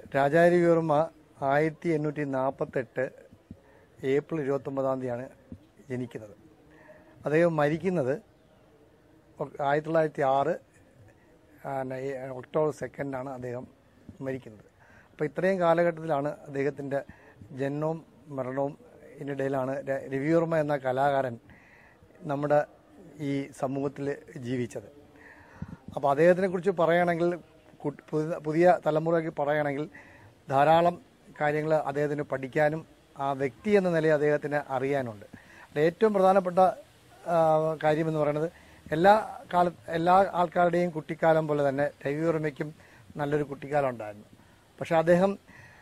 രാജാരവിവർമ്മ ആയിരത്തി എണ്ണൂറ്റി നാൽപ്പത്തെട്ട് ഏപ്രിൽ ഇരുപത്തൊമ്പതാം തീയതിയാണ് ജനിക്കുന്നത് അദ്ദേഹം മരിക്കുന്നത് ഒ- ആയിരത്തി തൊള്ളായിരത്തി ആറ് ഒക്ടോബർ സെക്കൻഡാണ് അദ്ദേഹം മരിക്കുന്നത് അപ്പോൾ ഇത്രയും കാലഘട്ടത്തിലാണ് അദ്ദേഹത്തിൻ്റെ ജനനവും മരണവും ഇതിനിടയിലാണ് ര- രവിവർമ്മ എന്ന കലാകാരൻ നമ്മുടെ ഈ സമൂഹത്തിൽ ജീവിച്ചത് അപ്പോൾ അദ്ദേഹത്തിനെ കുറിച്ച് പറയുകയാണെങ്കിൽ കു- പുതിയ പുതിയ തലമുറയ്ക്ക് പറയുകയാണെങ്കിൽ ധാരാളം കാര്യങ്ങൾ അദ്ദേഹത്തിന് പഠിക്കാനും ആ വ്യക്തി എന്ന നിലയിൽ അദ്ദേഹത്തിന് അറിയാനുണ്ട് അതിൽ ഏറ്റവും പ്രധാനപ്പെട്ട ആ, കാര്യമെന്ന് പറയുന്നത് എല്ലാ കാല എല്ലാ ആൾക്കാരുടെയും കുട്ടിക്കാലം പോലെ തന്നെ രവിവർമ്മയ്ക്കും നല്ലൊരു കുട്ടിക്കാലം ഉണ്ടായിരുന്നു പക്ഷെ അദ്ദേഹം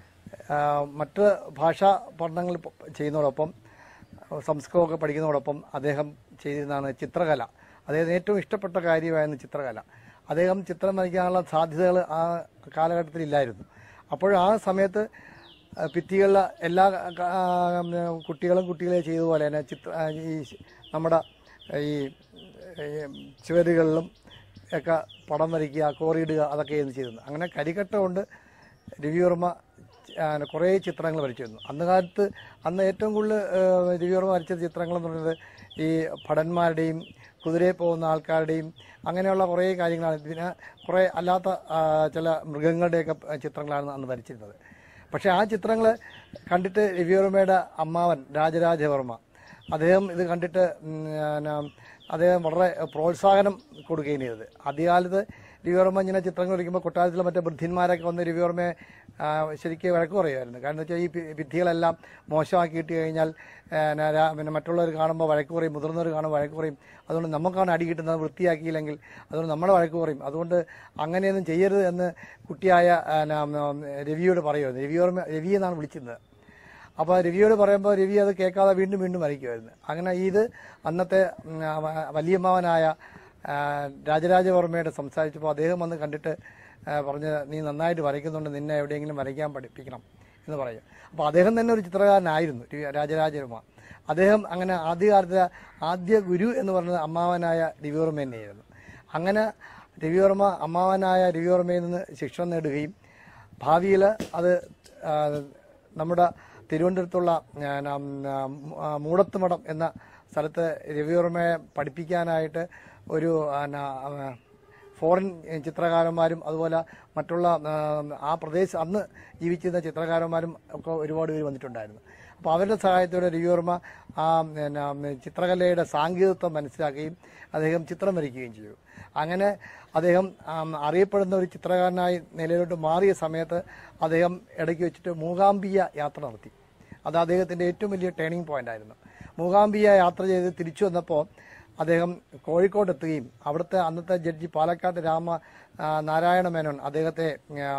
ആ, മറ്റ് ഭാഷാ പഠനങ്ങൾ പ- ചെയ്യുന്നതോടൊപ്പം സംസ്കൃതമൊക്കെ പഠിക്കുന്നതോടൊപ്പം അദ്ദേഹം ചെയ്തിരുന്നതാണ് ചിത്രകല അദ്ദേഹത്തിന് ഏറ്റവും ഇഷ്ടപ്പെട്ട കാര്യമായിരുന്നു ചിത്രകല അദ്ദേഹം ചിത്രം വരയ്ക്കാനുള്ള സാധ്യതകൾ ആ കാലഘട്ടത്തിൽ ഇല്ലായിരുന്നു അപ്പോൾ ആ സമയത്ത് ആ, ഭിത്തികളിലെ എല്ലാ ആ, കുട്ടികളും കുട്ടികളെ ചെയ്തതുപോലെ തന്നെ ചിത്ര ആ, ഈ നമ്മുടെ ഈ ഈ ചുവരുകളിലും ഒക്കെ പടം വരയ്ക്കുക കോറിയിടുക അതൊക്കെയായിരുന്നു ചെയ്തിരുന്നത് അങ്ങനെ കരിക്കട്ട കൊണ്ട് രവിവർമ്മ കുറേ ചിത്രങ്ങൾ വരച്ചിരുന്നു അന്ന് കാലത്ത് അന്ന് ഏറ്റവും കൂടുതൽ ആ, രവിവർമ്മ വരച്ച ചിത്രങ്ങൾ എന്ന് പറയുന്നത് ഈ ഭടന്മാരുടെയും കുതിരയിൽ പോകുന്ന ആൾക്കാരുടെയും അങ്ങനെയുള്ള കുറേ കാര്യങ്ങളാണ് പിന്നെ കുറേ അല്ലാത്ത ആ, ചില മൃഗങ്ങളുടെയൊക്കെ ചിത്രങ്ങളാണ് അന്ന് വരച്ചിരുന്നത് പക്ഷേ ആ ചിത്രങ്ങൾ കണ്ടിട്ട് രവിവർമ്മയുടെ അമ്മാവൻ രാജരാജവർമ്മ അദ്ദേഹം ഇത് കണ്ടിട്ട് ഉം, പിന്നെ അദ്ദേഹം വളരെ പ്രോത്സാഹനം കൊടുക്കുകയും ചെയ്തത് ആദ്യകാലത്ത് രവിവർമ്മ ഇങ്ങനെ ചിത്രങ്ങൾ വരയ്ക്കുമ്പോൾ കൊട്ടാരത്തിലെ മറ്റേ വൃദ്ധന്മാരൊക്കെ വന്ന് രവിവർമ്മയെ ആ, ശരിക്കും വഴക്ക് പറയുമായിരുന്നു കാരണം എന്ന് വെച്ചാൽ ഈ പി- ഭിത്തികളെല്ലാം മോശമാക്കി ഇട്ട് കഴിഞ്ഞാൽ ആ, ന- രാ- പിന്നെ മറ്റുള്ളവർ കാണുമ്പോൾ വഴക്ക് പറയും മുതിർന്നവർ കാണുമ്പോൾ വഴക്ക് പറയും അതുകൊണ്ട് നമുക്കാണ് അടി കിട്ടുന്നത് വൃത്തിയാക്കിയില്ലെങ്കിൽ അതുകൊണ്ട് നമ്മളെ വഴക്ക് പറയും അതുകൊണ്ട് അങ്ങനെയൊന്നും ചെയ്യരുത് എന്ന് കുട്ടിയായ ആ, ന- ന- രവിയോട് പറയുമായിരുന്നു രവിവർമ്മ രവി എന്നാണ് വിളിച്ചിരുന്നത് അപ്പോൾ രവിയോട് പറയുമ്പോൾ രവി അത് കേൾക്കാതെ വീണ്ടും വീണ്ടും വരയ്ക്കുമായിരുന്നു അങ്ങനെ ഇത് അന്നത്തെ ഉം, ആ, വ- വലിയമ്മാവനായ ആ, രാജരാജവർമ്മയോട് സംസാരിച്ചപ്പോൾ അദ്ദേഹം വന്ന് കണ്ടിട്ട് ആ, പറഞ്ഞ് നീ നന്നായിട്ട് വരയ്ക്കുന്നുണ്ട് നിന്നെ എവിടെയെങ്കിലും വരയ്ക്കാൻ പഠിപ്പിക്കണം എന്ന് പറയും അപ്പോൾ അദ്ദേഹം തന്നെ ഒരു ചിത്രകാരനായിരുന്നു രവി- രാജരാജവർമ്മ അദ്ദേഹം അങ്ങനെ ആദ്യകാലത്തെ ആദ്യ ഗുരു എന്ന് പറയുന്നത് അമ്മാവനായ രവിവർമ്മ തന്നെയായിരുന്നു അങ്ങനെ രവിവർമ്മ അമ്മാവനായ രവിവർമ്മയിൽ നിന്ന് ശിക്ഷണം നേടുകയും ഭാവിയിൽ അത് ആ, നമ്മുടെ തിരുവനന്തപുരത്തുള്ള ആ, നം, ആ, മൂടത്തുമഠം എന്ന സ്ഥലത്ത് രവിവർമ്മയെ പഠിപ്പിക്കാനായിട്ട് ഒരു ആ, ന, ആ, ഫോറിൻ ചിത്രകാരന്മാരും അതുപോലെ മറ്റുള്ള ആ, ആ പ്രദേശം അന്ന് ജീവിച്ചിരുന്ന ചിത്രകാരന്മാരും ഒക്കെ ഒരുപാട് പേര് വന്നിട്ടുണ്ടായിരുന്നു അപ്പോൾ അവരുടെ സഹായത്തോടെ രവിവർമ്മ ആ പിന്നെ ചിത്രകലയുടെ സാങ്കേതികത്വം മനസ്സിലാക്കുകയും അദ്ദേഹം ചിത്രം വരയ്ക്കുകയും ചെയ്തു അങ്ങനെ അദ്ദേഹം ആം, അറിയപ്പെടുന്ന ഒരു ചിത്രകാരനായി നിലയിലോട്ട് മാറിയ സമയത്ത് അദ്ദേഹം ഇടയ്ക്ക് വെച്ചിട്ട് മൂകാംബിയ യാത്ര നടത്തി അത് അദ്ദേഹത്തിൻ്റെ ഏറ്റവും വലിയ ടേണിംഗ് പോയിന്റ് ആയിരുന്നു മൂകാംബിയ യാത്ര ചെയ്ത് തിരിച്ചു വന്നപ്പോൾ അദ്ദേഹം കോഴിക്കോട് എത്തുകയും അവിടുത്തെ അന്നത്തെ ജഡ്ജി പാലക്കാട് രാമ ആ, നാരായണ മേനോൻ അദ്ദേഹത്തെ ആ,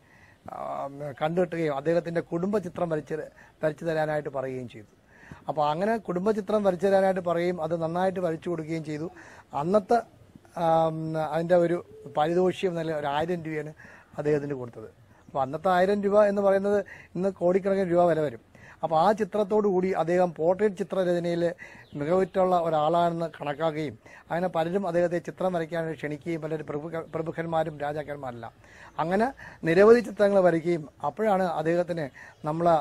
ആ, കണ്ടുകിട്ടുകയും അദ്ദേഹത്തിൻ്റെ കുടുംബ ചിത്രം വരച്ച് വരച്ചു തരാനായിട്ട് പറയുകയും ചെയ്തു അപ്പോൾ അങ്ങനെ കുടുംബ ചിത്രം വരച്ചു തരാനായിട്ട് പറയുകയും അത് നന്നായിട്ട് വരച്ചു കൊടുക്കുകയും ചെയ്തു അന്നത്തെ ആം, അതിൻ്റെ ഒരു പാരിതോഷികം നല്ല ഒരു ആയിരം രൂപയാണ് അദ്ദേഹത്തിന് കൊടുത്തത് അപ്പോൾ അന്നത്തെ ആയിരം രൂപ എന്ന് പറയുന്നത് ഇന്ന് കോടിക്കണക്കിന് രൂപ വില വരും അപ്പോൾ ആ ചിത്രത്തോടു കൂടി അദ്ദേഹം പോർട്രേറ്റ് ചിത്രരചനയിൽ മികവുറ്റുള്ള ഒരാളാണെന്ന് കണക്കാക്കുകയും അങ്ങനെ പലരും അദ്ദേഹത്തെ ചിത്രം വരയ്ക്കാൻ ക്ഷണിക്കുകയും പലരും പ്രഭുക്ക പ്രമുഖന്മാരും രാജാക്കന്മാരെല്ലാം അങ്ങനെ നിരവധി ചിത്രങ്ങൾ വരയ്ക്കുകയും അപ്പോഴാണ് അദ്ദേഹത്തിന് നമ്മളെ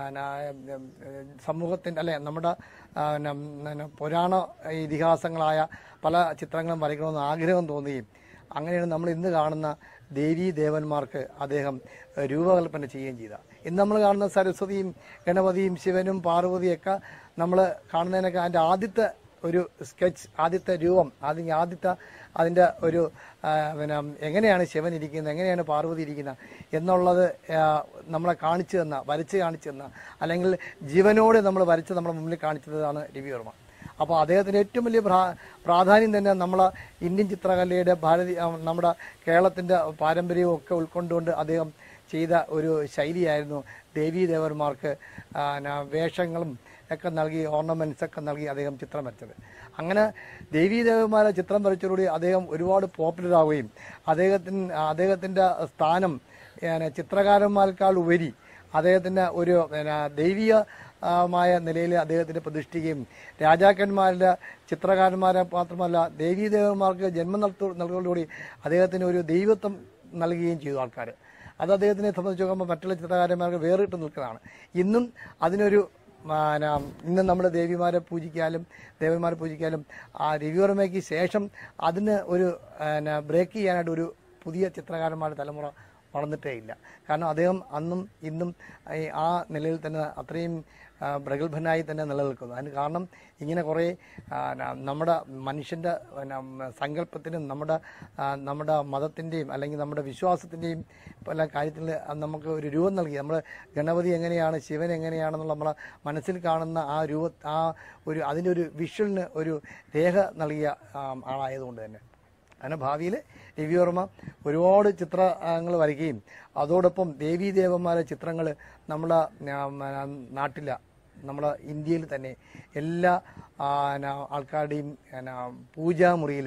സമൂഹത്തിൻ്റെ അല്ലെ നമ്മുടെ ആ, ന- ന- പുരാണ ഇതിഹാസങ്ങളായ പല ചിത്രങ്ങളും വരയ്ക്കണമെന്ന് ആഗ്രഹം തോന്നുകയും അങ്ങനെയാണ് നമ്മൾ ഇന്ന് കാണുന്ന ദേവീ ദേവന്മാർക്ക് അദ്ദേഹം ഏഹ്, രൂപകൽപ്പന ചെയ്യുകയും ചെയ്ത ഇന്ന് നമ്മൾ കാണുന്ന സരസ്വതിയും ഗണപതിയും ശിവനും പാർവതിയൊക്കെ നമ്മൾ കാണുന്നതിനൊക്കെ അതിൻ്റെ ആദ്യത്തെ ഒരു സ്കെച്ച് ആദ്യത്തെ രൂപം ആദ്യ ആദ്യത്തെ അതിൻ്റെ ഒരു ആ, പിന്നെ എങ്ങനെയാണ് ശിവൻ ഇരിക്കുന്നത് എങ്ങനെയാണ് പാർവതി ഇരിക്കുന്നത് എന്നുള്ളത് ആ, നമ്മളെ കാണിച്ചു തന്ന വരച്ച് കാണിച്ചു തന്ന അല്ലെങ്കിൽ ജീവനോട് നമ്മൾ വരച്ച് നമ്മുടെ മുമ്പിൽ കാണിച്ചതാണ് രവിവർമ്മ അപ്പോൾ അദ്ദേഹത്തിന് ഏറ്റവും വലിയ പ്രാ പ്രാധാന്യം തന്നെ നമ്മളെ ഇന്ത്യൻ ചിത്രകലയുടെ ഭാരതി ആ, നമ്മുടെ കേരളത്തിൻ്റെ പാരമ്പര്യവും ഒക്കെ ഉൾക്കൊണ്ടുകൊണ്ട് അദ്ദേഹം ചെയ്ത ഒരു ശൈലിയായിരുന്നു ദേവീദേവന്മാർക്ക് ആ, ന- വേഷങ്ങളും ഒക്കെ നൽകി ഓർണമെന്റ്സ് ഒക്കെ നൽകി അദ്ദേഹം ചിത്രം വരച്ചത് അങ്ങനെ ദേവീദേവന്മാരെ ചിത്രം വരച്ചതോടുകൂടി അദ്ദേഹം ഒരുപാട് പോപ്പുലർ ആവുകയും അദ്ദേഹത്തിന് അദ്ദേഹത്തിൻ്റെ സ്ഥാനം ഏ, ചിത്രകാരന്മാരെക്കാൾ ഉപരി അദ്ദേഹത്തിന് ഒരു പിന്നെ ദൈവിക ആ, മായ നിലയിൽ അദ്ദേഹത്തിന് പ്രതിഷ്ഠിക്കുകയും രാജാക്കന്മാരുടെ ചിത്രകാരന്മാരെ മാത്രമല്ല ദേവീദേവന്മാർക്ക് ജന്മം നൽകു നൽകുന്നതോടുകൂടി അദ്ദേഹത്തിന് ഒരു ദൈവത്വം നൽകുകയും ചെയ്തു ആൾക്കാർ അത് അദ്ദേഹത്തിനെ സംബന്ധിച്ച് നോക്കുമ്പോൾ മറ്റുള്ള ചിത്രകാരന്മാർക്ക് വേറിട്ട് നിൽക്കുന്നതാണ് ഇന്നും അതിനൊരു മാന, ഇന്ന് നമ്മുടെ ദേവിമാരെ പൂജിക്കാനും ദേവന്മാരെ പൂജിക്കാനും ആ രവിവർമ്മയ്ക്ക് ശേഷം അതിന് ഒരു ബ്രേക്ക് ചെയ്യാനായിട്ട് ഒരു പുതിയ ചിത്രകാരന്മാരുടെ തലമുറ വളർന്നിട്ടേ ഇല്ല കാരണം അദ്ദേഹം അന്നും ഇന്നും ഈ ആ നിലയിൽ തന്നെ അത്രയും ആ, പ്രഗത്ഭനായി തന്നെ നിലനിൽക്കുന്നു അതിന് കാരണം ഇങ്ങനെ കുറേ ആ, ന- നമ്മുടെ മനുഷ്യൻ്റെ പിന്നെ, സങ്കല്പത്തിനും നമ്മുടെ ആ, നമ്മുടെ മതത്തിൻ്റെയും അല്ലെങ്കിൽ നമ്മുടെ വിശ്വാസത്തിൻ്റെയും പല കാര്യത്തിൽ നമുക്ക് ഒരു രൂപം നൽകി നമ്മൾ ഗണപതി എങ്ങനെയാണ് ശിവൻ എങ്ങനെയാണെന്നുള്ള നമ്മളെ മനസ്സിൽ കാണുന്ന ആ രൂപ ആ ഒരു അതിൻ്റെ ഒരു വിഷ്വലിന് ഒരു രേഖ നൽകിയ ആ, ആളായതുകൊണ്ട് തന്നെ അങ്ങനെ ഭാവിയിൽ രവിവർമ്മ ഒരുപാട് ചിത്രങ്ങൾ വരയ്ക്കുകയും അതോടൊപ്പം ദേവീദേവന്മാരുടെ ചിത്രങ്ങൾ നമ്മുടെ നാട്ടില നമ്മുടെ ഇന്ത്യയിൽ തന്നെ എല്ലാ ആ, ന- ആൾക്കാരുടെയും പൂജാമുറിയിൽ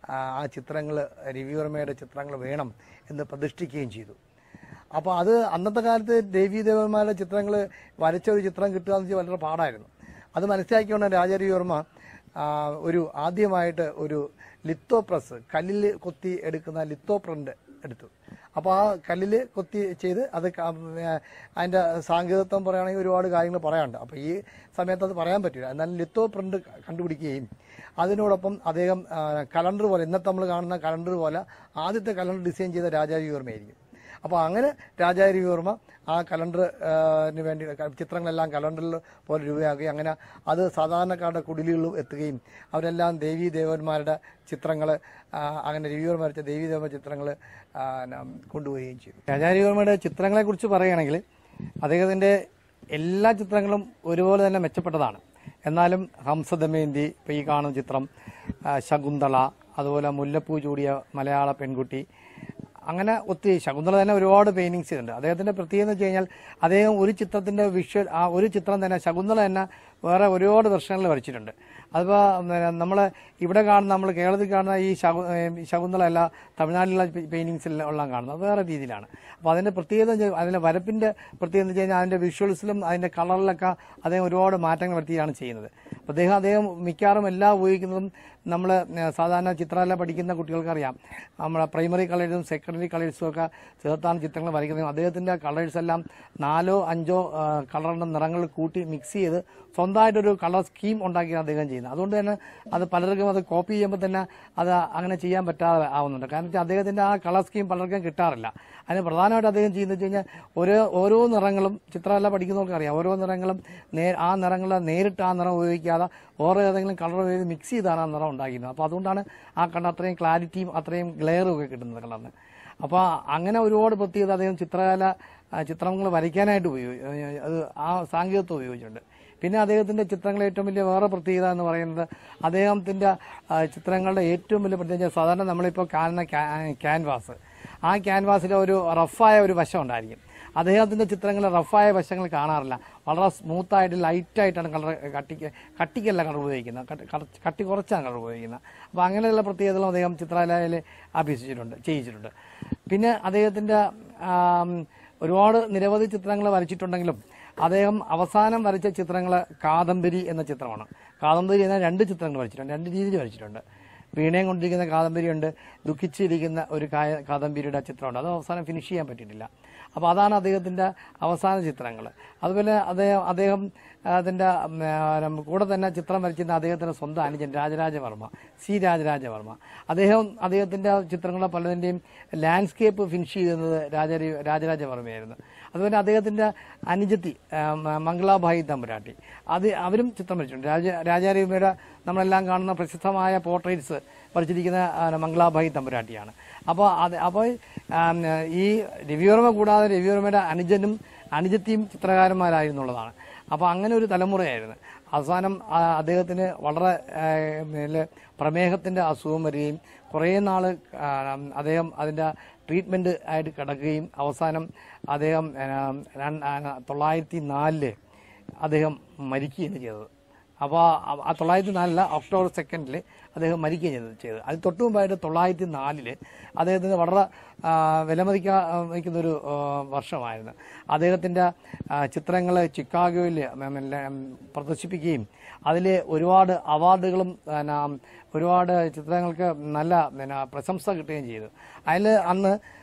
ആ ചിത്രങ്ങൾ രവിവർമ്മയുടെ ചിത്രങ്ങൾ വേണം എന്ന് പ്രതിഷ്ഠിക്കുകയും ചെയ്തു അപ്പോൾ അത് അന്നത്തെ കാലത്ത് ദേവീദേവന്മാരുടെ ചിത്രങ്ങൾ വരച്ച ഒരു ചിത്രം കിട്ടുക എന്ന് വെച്ചാൽ വളരെ പാടായിരുന്നു അത് മനസ്സിലാക്കിക്കൊണ്ട് രാജരവിവർമ്മ ആ, ഒരു ആദ്യമായിട്ട് ഒരു ലിത്തോ പ്രസ് കല്ലിൽ കൊത്തി എടുക്കുന്ന ലിത്തോ പ്രിന്റ് എടുത്തു അപ്പോൾ ആ കല്ലിൽ കൊത്തി ചെയ്ത് അത് ക- ആ, അതിൻ്റെ സാങ്കേതികത്വം പറയുകയാണെങ്കിൽ ഒരുപാട് കാര്യങ്ങൾ പറയാനുണ്ട് അപ്പോൾ ഈ സമയത്ത് അത് പറയാൻ പറ്റില്ല എന്നാലും ലിത്തോ പ്രിന്റ് കണ്ടുപിടിക്കുകയും അതിനോടൊപ്പം അദ്ദേഹം കലണ്ടർ പോലെ ഇന്നത്തെ നമ്മൾ കാണുന്ന കലണ്ടർ പോലെ ആദ്യത്തെ കലണ്ടർ ഡിസൈൻ ചെയ്ത രാജാവിവർമ്മയായിരിക്കും അപ്പോൾ അങ്ങനെ രാജാരവിവർമ്മ ആ കലണ്ടറിന് വേണ്ടി ക- ചിത്രങ്ങളെല്ലാം കലണ്ടറിൽ പോലെ രൂപയാക്കുകയും അങ്ങനെ അത് സാധാരണക്കാരുടെ കുടിലുകളിലും എത്തുകയും അവരെല്ലാം ദേവീ ദേവന്മാരുടെ ചിത്രങ്ങൾ അങ്ങനെ രവിവർമ്മ വരച്ച ദേവീ ദേവ ചിത്രങ്ങൾ കൊണ്ടുപോവുകയും ചെയ്തു രാജാരവിവർമ്മയുടെ ചിത്രങ്ങളെക്കുറിച്ച് പറയുകയാണെങ്കിൽ അദ്ദേഹത്തിൻ്റെ എല്ലാ ചിത്രങ്ങളും ഒരുപോലെ തന്നെ മെച്ചപ്പെട്ടതാണ് എന്നാലും ഹംസദമയന്തി ഇപ്പോൾ ഈ കാണുന്ന ചിത്രം ആ, ശകുന്തള അതുപോലെ മുല്ലപ്പൂ ചൂടിയ മലയാള പെൺകുട്ടി അങ്ങനെ ഒത്തിരി ശകുന്തള തന്നെ ഒരുപാട് പെയിന്റിങ്സ് ഉണ്ട് അദ്ദേഹത്തിന്റെ പ്രത്യേകത എന്ന് വെച്ച് കഴിഞ്ഞാൽ അദ്ദേഹം ഒരു ചിത്രത്തിന്റെ വിഷ്വൽ ആ ഒരു ചിത്രം തന്നെ ശകുന്തള തന്നെ വേറെ ഒരുപാട് വെർഷനിൽ വരച്ചിട്ടുണ്ട് അതിപ്പോൾ നമ്മൾ ഇവിടെ കാണുന്ന നമ്മൾ കേരളത്തിൽ കാണുന്ന ഈ ശകു ഏഹ് ശകുന്തള അല്ല തമിഴ്നാട്ടിലുള്ള പെയിന്റിങ്സിൽ ഉള്ള കാണുന്നത് അത് വേറെ രീതിയിലാണ് അപ്പോൾ അതിന്റെ പ്രത്യേകത എന്ന് വെച്ചാൽ അതിന്റെ വരപ്പിന്റെ പ്രത്യേകത എന്ന് വെച്ച് കഴിഞ്ഞാൽ അതിന്റെ വിഷ്വൽസിലും അതിന്റെ കളറിലൊക്കെ അദ്ദേഹം ഒരുപാട് മാറ്റങ്ങൾ വരുത്തിയാണ് ചെയ്യുന്നത് അപ്പോൾ അദ്ദേഹം അദ്ദേഹം മിക്കവാറും എല്ലാം ഉപയോഗിക്കുന്നതും നമ്മൾ സാധാരണ ചിത്രകല പഠിക്കുന്ന കുട്ടികൾക്കറിയാം നമ്മളെ പ്രൈമറി കളേഴ്സും സെക്കൻഡറി കളേഴ്സും ഒക്കെ ചേർത്താണ് ചിത്രങ്ങൾ വരയ്ക്കുന്നത് അദ്ദേഹത്തിന്റെ കളേഴ്സ് എല്ലാം നാലോ അഞ്ചോ ആ, കളറിന്റെ നിറങ്ങൾ കൂട്ടി മിക്സ് ചെയ്ത് സ്വന്തമായിട്ടൊരു കളർ സ്കീം ഉണ്ടാക്കിയാണ് അദ്ദേഹം ചെയ്യുന്നത് അതുകൊണ്ട് തന്നെ അത് പലർക്കും അത് കോപ്പി ചെയ്യുമ്പോൾ തന്നെ അത് അങ്ങനെ ചെയ്യാൻ പറ്റാതെ ആവുന്നുണ്ട് കാരണം വെച്ചാൽ അദ്ദേഹത്തിന്റെ ആ കളർ സ്കീം പലർക്കും കിട്ടാറില്ല അതിന് പ്രധാനമായിട്ട് അദ്ദേഹം ചെയ്യുന്നത് വെച്ച് കഴിഞ്ഞാൽ ഓരോ ഓരോ നിറങ്ങളും ചിത്രകല പഠിക്കുന്നവർക്ക് അറിയാം ഓരോ നിറങ്ങളും നേ ആ നിറങ്ങൾ നേരിട്ട് ആ നിറം ഉപയോഗിക്കാതെ ഓരോ ഏതെങ്കിലും കളർ ഉപയോഗിച്ച് മിക്സ് ചെയ്താണ് ആ നിറം ഉണ്ടാക്കുന്നത് അപ്പോൾ അതുകൊണ്ടാണ് ആ കണ്ട അത്രയും ക്ലാരിറ്റിയും അത്രയും ഗ്ലെയറും ഒക്കെ കിട്ടുന്നത് കളറിന് അപ്പോൾ അങ്ങനെ ഒരുപാട് പ്രത്യേകത അദ്ദേഹം ചിത്രകല ആ, ചിത്രങ്ങൾ വരയ്ക്കാനായിട്ട് ഉപയോഗി അത് ആ സാങ്കേതികത്വം ഉപയോഗിച്ചിട്ടുണ്ട് പിന്നെ അദ്ദേഹത്തിന്റെ ചിത്രങ്ങൾ ഏറ്റവും വലിയ വേറെ പ്രത്യേകത എന്ന് പറയുന്നത് അദ്ദേഹത്തിന്റെ ആ, ചിത്രങ്ങളുടെ ഏറ്റവും വലിയ പ്രത്യേകത സാധാരണ നമ്മളിപ്പോൾ കാണുന്ന ക്യാ- ക്യാൻവാസ് ആ ക്യാൻവാസിലെ ഒരു റഫായ ഒരു വശം ഉണ്ടായിരിക്കും അദ്ദേഹത്തിന്റെ ചിത്രങ്ങൾ റഫായ വശങ്ങൾ കാണാറില്ല വളരെ സ്മൂത്തായിട്ട് ലൈറ്റായിട്ടാണ് കളർ കട്ടിക്ക് കട്ടിക്കല്ല കളർ ഉപയോഗിക്കുന്നത് കട്ടി- കറ- കട്ടി കുറച്ചാണ് കളർ ഉപയോഗിക്കുന്നത് അപ്പോൾ അങ്ങനെയുള്ള പ്രത്യേകതകളും അദ്ദേഹം ചിത്രകലയിൽ അഭ്യസിച്ചിട്ടുണ്ട് ചെയ്യിച്ചിട്ടുണ്ട് പിന്നെ അദ്ദേഹത്തിന്റെ ആം, ഒരുപാട് നിരവധി ചിത്രങ്ങൾ വരച്ചിട്ടുണ്ടെങ്കിലും അദ്ദേഹം അവസാനം വരച്ച ചിത്രങ്ങൾ കാദംബരി എന്ന ചിത്രമാണ് കാദംബരി എന്ന രണ്ട് ചിത്രങ്ങൾ വരച്ചിട്ടുണ്ട് രണ്ട് രീതിയിൽ വരച്ചിട്ടുണ്ട് വീണയും കൊണ്ടിരിക്കുന്ന കാദംബരിയുണ്ട് ദുഃഖിച്ചിരിക്കുന്ന ഒരു കായ- കാദംബരിയുടെ ചിത്രമുണ്ട് അത് അവസാനം ഫിനിഷ് ചെയ്യാൻ പറ്റിയിട്ടില്ല അപ്പോൾ അതാണ് അദ്ദേഹത്തിന്റെ അവസാന ചിത്രങ്ങൾ അതുപോലെ അദ്ദേഹം അദ്ദേഹം അതിന്റെ ഉം, ആ, കൂടെ തന്നെ ചിത്രം വരച്ചിരുന്ന അദ്ദേഹത്തിന്റെ സ്വന്തം അനുജൻ രാജരാജവർമ്മ സി രാജരാജവർമ്മ അദ്ദേഹം അദ്ദേഹത്തിന്റെ ചിത്രങ്ങളെ പലതിന്റെയും ലാൻഡ്സ്കേപ്പ് ഫിനിഷ് ചെയ്യുന്നത് രാജ രാജരാജവർമ്മയായിരുന്നു അതുപോലെ അദ്ദേഹത്തിന്റെ അനുജത്തി ആ, മ- മംഗളാഭായി തമ്പുരാട്ടി അത് അവരും ചിത്രം വരച്ചിട്ടുണ്ട് രാജ രാജാരവിയുടെ നമ്മളെല്ലാം കാണുന്ന പ്രസിദ്ധമായ പോർട്രേറ്റ്സ് വരച്ചിരിക്കുന്ന ആ, മംഗളാഭായി തമ്പുരാട്ടിയാണ് അപ്പോൾ അത് അപ്പോൾ ആം, ഈ രവിവർമ്മ കൂടാതെ രവിവർമ്മയുടെ അനുജനും അനുജത്തിയും ചിത്രകാരന്മാരായിരുന്നുള്ളതാണ് അപ്പോൾ അങ്ങനെ ഒരു തലമുറയായിരുന്നു അവസാനം ആ, അദ്ദേഹത്തിന് വളരെ ആ, മേലെ പ്രമേഹത്തിന്റെ അസുഖം വരികയും കുറേ നാൾ അദ്ദേഹം അതിന്റെ ട്രീറ്റ്മെന്റ് ആയിട്ട് കിടക്കുകയും അവസാനം അദ്ദേഹം ആ, രണ്ട്- ആ, തൊള്ളായിരത്തി നാലില് അദ്ദേഹം മരിക്കുകയാണ് ചെയ്തത് അപ്പോൾ ആ തൊള്ളായിരത്തി നാലില് ഒക്ടോബർ സെക്കൻഡിൽ അദ്ദേഹം മരിക്കുകയും ചെയ്തത് ചെയ്തത് അത് തൊട്ടു മുമ്പായിട്ട് തൊള്ളായിരത്തി നാലില് അദ്ദേഹത്തിന് വളരെ ആ, വിലമതിക്കാ വയ്ക്കുന്ന ഒരു ആ, വർഷമായിരുന്നു അദ്ദേഹത്തിന്റെ ചിത്രങ്ങൾ ചിക്കാഗോയിൽ പ്രദർശിപ്പിക്കുകയും അതിൽ ഒരുപാട് അവാർഡുകളും പിന്നെ, ഒരുപാട് ചിത്രങ്ങൾക്ക് നല്ല പിന്നെ, പ്രശംസ കിട്ടുകയും ചെയ്തു അതിൽ അന്ന്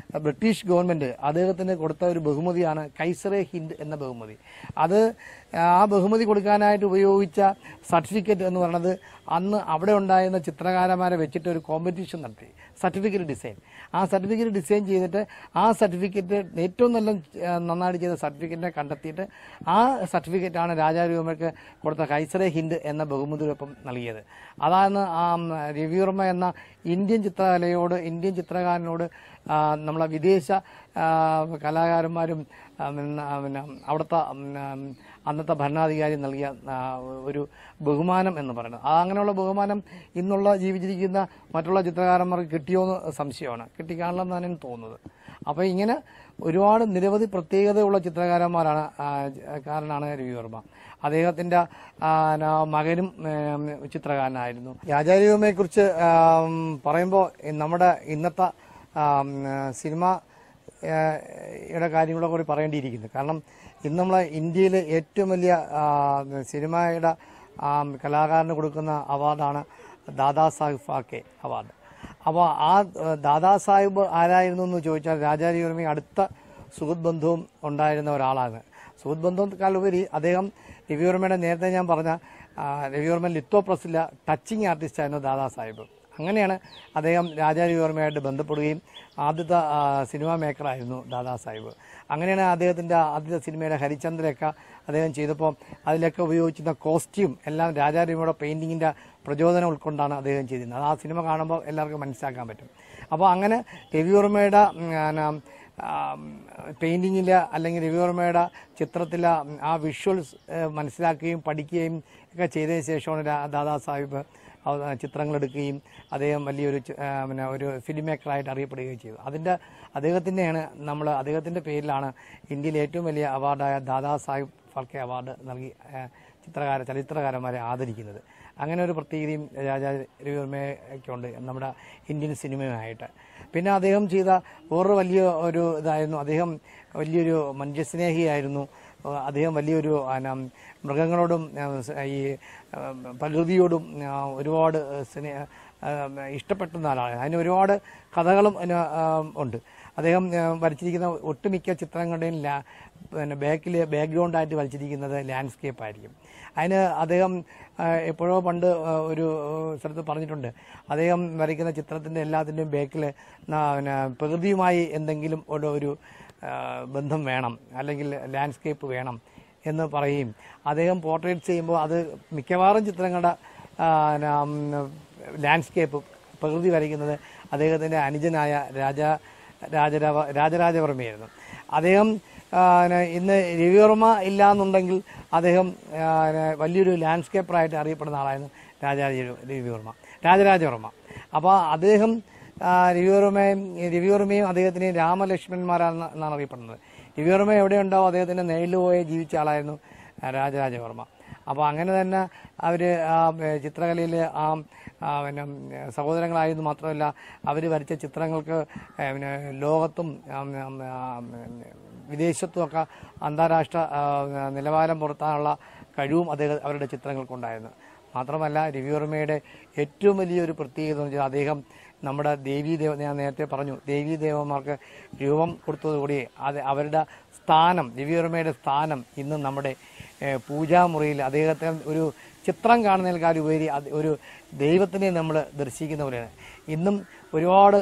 ബ്രിട്ടീഷ് ഗവൺമെന്റ് അദ്ദേഹത്തിന് കൊടുത്ത ഒരു ബഹുമതിയാണ് കൈസറെ ഹിന്ദ് എന്ന ബഹുമതി അത് ആ ബഹുമതി കൊടുക്കാനായിട്ട് ഉപയോഗിച്ച സർട്ടിഫിക്കറ്റ് എന്ന് പറയുന്നത് അന്ന് അവിടെ ഉണ്ടായിരുന്ന ചിത്രകാരന്മാരെ വെച്ചിട്ട് ഒരു കോമ്പറ്റീഷൻ നടത്തി സർട്ടിഫിക്കറ്റ് ഡിസൈൻ ആ സർട്ടിഫിക്കറ്റ് ഡിസൈൻ ചെയ്തിട്ട് ആ സർട്ടിഫിക്കറ്റ് ഏറ്റവും നല്ല ആ, നന്നായിട്ട് ചെയ്ത സർട്ടിഫിക്കറ്റിനെ കണ്ടെത്തിയിട്ട് ആ സർട്ടിഫിക്കറ്റാണ് രാജാരൂപമയ്ക്ക് കൊടുത്ത കൈസറെ ഹിന്ദ് എന്ന ബഹുമതിയോടൊപ്പം നൽകിയത് അതാണ് ആ ഉം, രവിവർമ്മ എന്ന ഇന്ത്യൻ ചിത്രകലയോട് ഇന്ത്യൻ ചിത്രകാരനോട് ആ, നമ്മളെ വിദേശ ആ, കലാകാരന്മാരും ആ, പിന്നെ ആ, പിന്നെ അവിടുത്തെ ഉം, ആ, അന്നത്തെ ഭരണാധികാരി നൽകിയ ആ, ഒരു ബഹുമാനം എന്ന് പറയുന്നത് ആ അങ്ങനെയുള്ള ബഹുമാനം ഇന്നുള്ള ജീവിച്ചിരിക്കുന്ന മറ്റുള്ള ചിത്രകാരന്മാർക്ക് കിട്ടിയോ എന്ന് സംശയമാണ് കിട്ടിക്കാണില്ലെന്നാണ് എനിക്ക് തോന്നുന്നത് അപ്പോൾ ഇങ്ങനെ ഒരുപാട് നിരവധി പ്രത്യേകതയുള്ള ചിത്രകാരന്മാരാണ് ആ, കാരനാണ് രവിവർമ്മ അദ്ദേഹത്തിന്റെ ആ, ന- മകനും ഉം, ചിത്രകാരനായിരുന്നു രാജാരവിവർമ്മയെക്കുറിച്ച് പറയുമ്പോൾ നമ്മുടെ ഇന്നത്തെ ആം, സിനിമ ആ, യുടെ കാര്യങ്ങളെ കൂടി പറയേണ്ടിയിരിക്കുന്നു കാരണം ഇന്ന് നമ്മളെ ഇന്ത്യയിൽ ഏറ്റവും വലിയ ആ, സിനിമയുടെ ആ, കലാകാരന് കൊടുക്കുന്ന അവാർഡാണ് ദാദാ സാഹിബ് ഫാക്കെ അവാർഡ് അപ്പോൾ ആ ആ, ദാദാ സാഹിബ് ആരായിരുന്നു എന്ന് ചോദിച്ചാൽ രാജാരവിവർമ്മ അടുത്ത സുഹൃത്ത് ബന്ധവും ഉണ്ടായിരുന്ന ഒരാളാണ് സുഹൃത്ത് ബന്ധത്തെക്കാളുപരി അദ്ദേഹം രവിവർമ്മയുടെ നേരത്തെ ഞാൻ പറഞ്ഞ ആ, രവിവർമ്മ ലിത്തോപ്രസിലെ ടച്ചിങ് ആർട്ടിസ്റ്റായിരുന്നു ദാദാ സാഹിബ് അങ്ങനെയാണ് അദ്ദേഹം രാജാരവിവർമ്മയായിട്ട് ബന്ധപ്പെടുകയും ആദ്യത്തെ ആ, സിനിമാ മേക്കറായിരുന്നു ദാദാ സാഹിബ് അങ്ങനെയാണ് അദ്ദേഹത്തിൻ്റെ ആദ്യത്തെ സിനിമയുടെ ഹരിചന്ദ്രയൊക്കെ അദ്ദേഹം ചെയ്തപ്പോൾ അതിലൊക്കെ ഉപയോഗിച്ചിരുന്ന കോസ്റ്റ്യൂം എല്ലാം രാജാരവിയുടെ പെയിൻറ്റിങ്ങിൻ്റെ പ്രചോദനം ഉൾക്കൊണ്ടാണ് അദ്ദേഹം ചെയ്തിരുന്നത് അത് ആ സിനിമ കാണുമ്പോൾ എല്ലാവർക്കും മനസ്സിലാക്കാൻ പറ്റും അപ്പോൾ അങ്ങനെ രവിവർമ്മയുടെ ഉം, ആ, പെയിൻറ്റിങ്ങിൽ അല്ലെങ്കിൽ രവിവർമ്മയുടെ ചിത്രത്തിലെ ആ വിഷ്വൽസ് മനസ്സിലാക്കുകയും പഠിക്കുകയും ഒക്കെ ചെയ്തതിന് ശേഷമാണ് രാ- ദാദാ സാഹിബ് അവ- ചിത്രങ്ങളെടുക്കുകയും അദ്ദേഹം വലിയൊരു ചി- ആ, പിന്നെ ഒരു ഫിലിം മേക്കറായിട്ട് അറിയപ്പെടുകയും ചെയ്തു അതിൻ്റെ അദ്ദേഹത്തിൻ്റെയാണ് നമ്മൾ അദ്ദേഹത്തിൻ്റെ പേരിലാണ് ഇന്ത്യയിലെ ഏറ്റവും വലിയ അവാർഡായ ദാദാ സാഹിബ് ഫാൽക്കെ അവാർഡ് നൽകി ആ, ചിത്രകാര ചലച്ചിത്രകാരന്മാരെ ആദരിക്കുന്നത് അങ്ങനെ ഒരു പ്രത്യേകതയും രാജാ രവിവർമ്മയ്ക്കുണ്ട് നമ്മുടെ ഇന്ത്യൻ സിനിമയുമായിട്ട് പിന്നെ അദ്ദേഹം ചെയ്ത വേറൊരു വലിയ ഒരു ഇതായിരുന്നു അദ്ദേഹം വലിയൊരു മനുഷ്യസ്നേഹിയായിരുന്നു ഏഹ് അദ്ദേഹം വലിയൊരു ആന, മൃഗങ്ങളോടും ഏഹ് സ- ഈ ഏഹ് പ്രകൃതിയോടും ഏഹ് ഒരുപാട് സ്നേ ഏഹ് ഇഷ്ടപ്പെടുന്ന ആളാണ് അതിന് ഒരുപാട് കഥകളും അതിന് ഏഹ് ഉണ്ട് അദ്ദേഹം ഏഹ് വരച്ചിരിക്കുന്ന ഒട്ടുമിക്ക ചിത്രങ്ങളുടെയും ലാ പിന്നെ ബാക്കിൽ ബാക്ക്ഗ്രൗണ്ടായിട്ട് വരച്ചിരിക്കുന്നത് ലാൻഡ്സ്കേപ്പ് ആയിരിക്കും അതിന് അദ്ദേഹം ഏഹ് എപ്പോഴോ പണ്ട് ഏഹ് ഒരു ഏഹ് സ്ഥലത്ത് പറഞ്ഞിട്ടുണ്ട് അദ്ദേഹം വരയ്ക്കുന്ന ചിത്രത്തിൻ്റെ എല്ലാത്തിൻ്റെയും ബാക്കിൽ പിന്നെ പ്രകൃതിയുമായി എന്തെങ്കിലും ഒരു ഒരു ആ, ബന്ധം വേണം അല്ലെങ്കിൽ ലാൻഡ്സ്കേപ്പ് വേണം എന്ന് പറയുകയും അദ്ദേഹം പോർട്രേറ്റ് ചെയ്യുമ്പോൾ അത് മിക്കവാറും ചിത്രങ്ങളുടെ ആ, ന- ഉം, ലാൻഡ്സ്കേപ്പ് പ്രകൃതി വരയ്ക്കുന്നത് അദ്ദേഹത്തിൻ്റെ അനുജനായ രാജ രാജരാവ രാജരാജവർമ്മയായിരുന്നു അദ്ദേഹം ആ, ന- ഇന്ന് രവിവർമ്മ ഇല്ല എന്നുണ്ടെങ്കിൽ അദ്ദേഹം ആ, ന- വലിയൊരു ലാൻഡ്സ്കേപ്പറായിട്ട് അറിയപ്പെടുന്ന ആളായിരുന്നു രാജാ രവിവർമ്മ രാജരാജവർമ്മ അപ്പോൾ അദ്ദേഹം ആ, രവിവർമ്മയും രവിവർമ്മയും അദ്ദേഹത്തിന് രാമലക്ഷ്മണന്മാരാണ് എന്നാണ് അറിയപ്പെടുന്നത് രവിവർമ്മ എവിടെയുണ്ടോ അദ്ദേഹത്തിന്റെ നേരിൽ പോയി ജീവിച്ച ആളായിരുന്നു ആ, രാജരാജവർമ്മ അപ്പോൾ അങ്ങനെ തന്നെ അവർ ചിത്രകലയിൽ ആ ആ, പിന്നെ സഹോദരങ്ങളായിരുന്നു മാത്രമല്ല അവർ വരച്ച ചിത്രങ്ങൾക്ക് ഏ, പിന്നെ ലോകത്തും ആ, ആ, വിദേശത്തും ഒക്കെ അന്താരാഷ്ട്ര ആ, നിലവാരം പുറത്താനുള്ള കഴിവും അദ്ദേഹം അവരുടെ ചിത്രങ്ങൾക്കുണ്ടായിരുന്നു മാത്രമല്ല രവിവർമ്മയുടെ ഏറ്റവും വലിയൊരു പ്രത്യേകത എന്ന് വെച്ചാൽ അദ്ദേഹം നമ്മുടെ ദേവീ ദേവ ഞാൻ നേരത്തെ പറഞ്ഞു ദേവീ ദേവന്മാർക്ക് രൂപം കൊടുത്തതുകൂടി അത് അവരുടെ സ്ഥാനം രവിവർമ്മയുടെ സ്ഥാനം ഇന്ന് നമ്മുടെ ഏഹ്, പൂജാമുറിയിൽ അദ്ദേഹത്തെ ഒരു ചിത്രം കാണുന്നതിനേക്കാൾ ഉപരി അത് ഒരു ദൈവത്തിനെ നമ്മൾ ദർശിക്കുന്ന പോലെയാണ് ഇന്നും ഒരുപാട്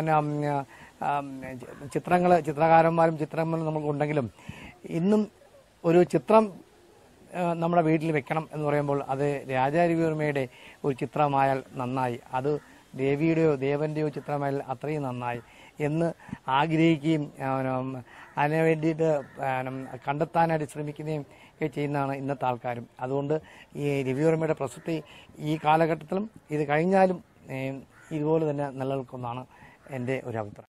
ചിത്രങ്ങൾ ചിത്രകാരന്മാരും ചിത്രങ്ങളും നമുക്കുണ്ടെങ്കിലും ഇന്നും ഒരു ചിത്രം ആ, നമ്മുടെ വീട്ടിൽ വെക്കണം എന്ന് പറയുമ്പോൾ അത് രാജാരവിവർമ്മയുടെ ഒരു ചിത്രമായാൽ നന്നായി അത് ദേവിയുടെയോ ദേവന്റെയോ ചിത്രമായാൽ അത്രയും നന്നായി എന്ന് ആഗ്രഹിക്കുകയും ആ, ഉം, അതിന് വേണ്ടിയിട്ട് ആ, ഉം, കണ്ടെത്താനായിട്ട് ശ്രമിക്കുകയും ഒക്കെ ചെയ്യുന്നതാണ് ഇന്നത്തെ ആൾക്കാരും അതുകൊണ്ട് ഈ രവിവർമ്മയുടെ പ്രസക്തി ഈ കാലഘട്ടത്തിലും ഇത് കഴിഞ്ഞാലും ഏ, ഇതുപോലെ തന്നെ നിലനിൽക്കുന്നതാണ് എൻ്റെ ഒരു അഭിപ്രായം